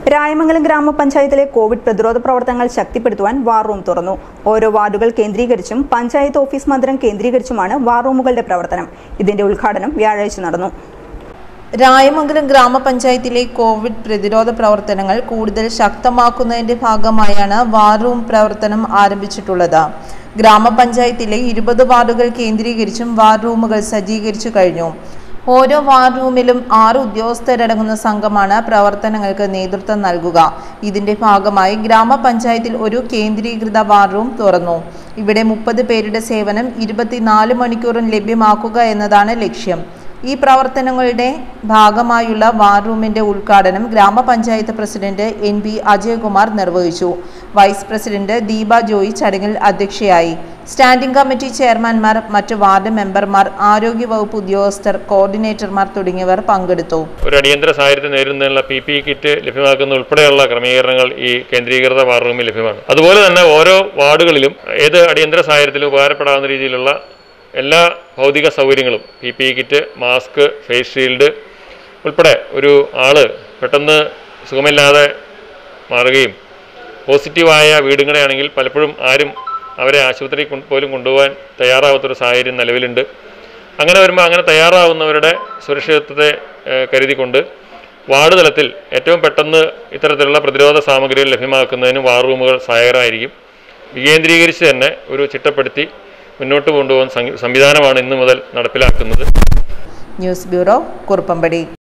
രായമംഗലം ഗ്രാമപഞ്ചായത്തിലെ കോവിഡ് പ്രതിരോധ പ്രവർത്തനങ്ങൾ ശക്തിപ്പെടുത്തുവാൻ വാർ റൂം തുറന്നു ഓരോ വാർഡുകൾ കേന്ദ്രീകരിച്ചും പഞ്ചായത്ത് ഓഫീസ് മന്ദിരം കേന്ദ്രീകരിച്ചുമാണ് വാർ റൂമുകളുടെ പ്രവർത്തനം ഇതിന്റെ ഉദ്ഘാടനം വ്യാഴാഴ്ച നടന്നു രായമംഗലം ഗ്രാമപഞ്ചായത്തിലെ കോവിഡ് പ്രതിരോധ പ്രവർത്തനങ്ങൾ കൂടുതൽ ശക്തമാക്കുന്നതിന്റെ ഭാഗമായാണ് വാർ റൂം പ്രവർത്തനം ആരംഭിച്ചിട്ടുള്ളത് ഗ്രാമപഞ്ചായത്തിലെ ഇരുപത് വാർഡുകൾ കേന്ദ്രീകരിച്ചും വാർ റൂമുകൾ സജ്ജീകരിച്ചു കഴിഞ്ഞു ഓരോ വാർ റൂമിലും ആറ് ഉദ്യോഗസ്ഥരടങ്ങുന്ന സംഘമാണ് പ്രവർത്തനങ്ങൾക്ക് നേതൃത്വം നൽകുക ഇതിന്റെ ഭാഗമായി ഗ്രാമപഞ്ചായത്തിൽ ഒരു കേന്ദ്രീകൃത വാർ റൂം തുറന്നു ഇവിടെ മുപ്പത് പേരുടെ സേവനം ഇരുപത്തിനാല് മണിക്കൂറും ലഭ്യമാക്കുക എന്നതാണ് ലക്ഷ്യം ഈ പ്രവർത്തനങ്ങളുടെ ഭാഗമായുള്ള വാർ റൂമിന്റെ ഉദ്ഘാടനം ഗ്രാമപഞ്ചായത്ത് പ്രസിഡന്റ് എൻ ബി അജയകുമാർ നിർവഹിച്ചു വൈസ് പ്രസിഡന്റ് ദീപ ജോയി ചടങ്ങിൽ അധ്യക്ഷയായി സ്റ്റാൻഡിംഗ് കമ്മിറ്റി ചെയർമാൻമാർ മറ്റ് വാർഡ് മെമ്പർമാർ ആരോഗ്യവകുപ്പ് ഉദ്യോഗസ്ഥർ കോർഡിനേറ്റർമാർ തുടങ്ങിയവർ പങ്കെടുത്തു ഒരു അടിയന്തര സാഹചര്യത്തെ നേരിടുന്നതിനുള്ള പി പി കിറ്റ് ലഭ്യമാക്കുന്ന ഉൾപ്പെടെയുള്ള ക്രമീകരണങ്ങൾ ഈ കേന്ദ്രീകൃത വാർ റൂമിൽ ലഭ്യമാണ് അതുപോലെ തന്നെ ഓരോ വാർഡുകളിലും ഏത് അടിയന്തര സാഹചര്യത്തിലും ഉപകാരപ്പെടാവുന്ന രീതിയിലുള്ള എല്ലാ ഭൗതിക സൗകര്യങ്ങളും P P kit mask face shield ഉൾപ്പെടെ ഒരു ആള് പെട്ടെന്ന് സുഖമില്ലാതെ മാറുകയും പോസിറ്റീവായ വീടുകളെയാണെങ്കിൽ പലപ്പോഴും ആരും അവരെ ആശുപത്രി കൊണ്ട് പോലും കൊണ്ടുപോകാൻ തയ്യാറാവാത്തൊരു സാഹചര്യം നിലവിലുണ്ട് അങ്ങനെ വരുമ്പോൾ അങ്ങനെ തയ്യാറാവുന്നവരുടെ സുരക്ഷിതത്വത്തെ ഏഹ്, കരുതിക്കൊണ്ട് വാർഡ് തലത്തിൽ ഏറ്റവും പെട്ടെന്ന് ഇത്തരത്തിലുള്ള പ്രതിരോധ സാമഗ്രികൾ ലഭ്യമാക്കുന്നതിന് വാർ റൂമുകൾ സഹായകരമായിരിക്കും വികേന്ദ്രീകരിച്ച് തന്നെ ഒരു ചിട്ടപ്പെടുത്തി മുന്നോട്ട് കൊണ്ടുപോകുന്ന സംവി- സംവിധാനമാണ് ഇന്നു മുതൽ നടപ്പിലാക്കുന്നത് ന്യൂസ് ബ്യൂറോ കുറുപ്പമ്പടി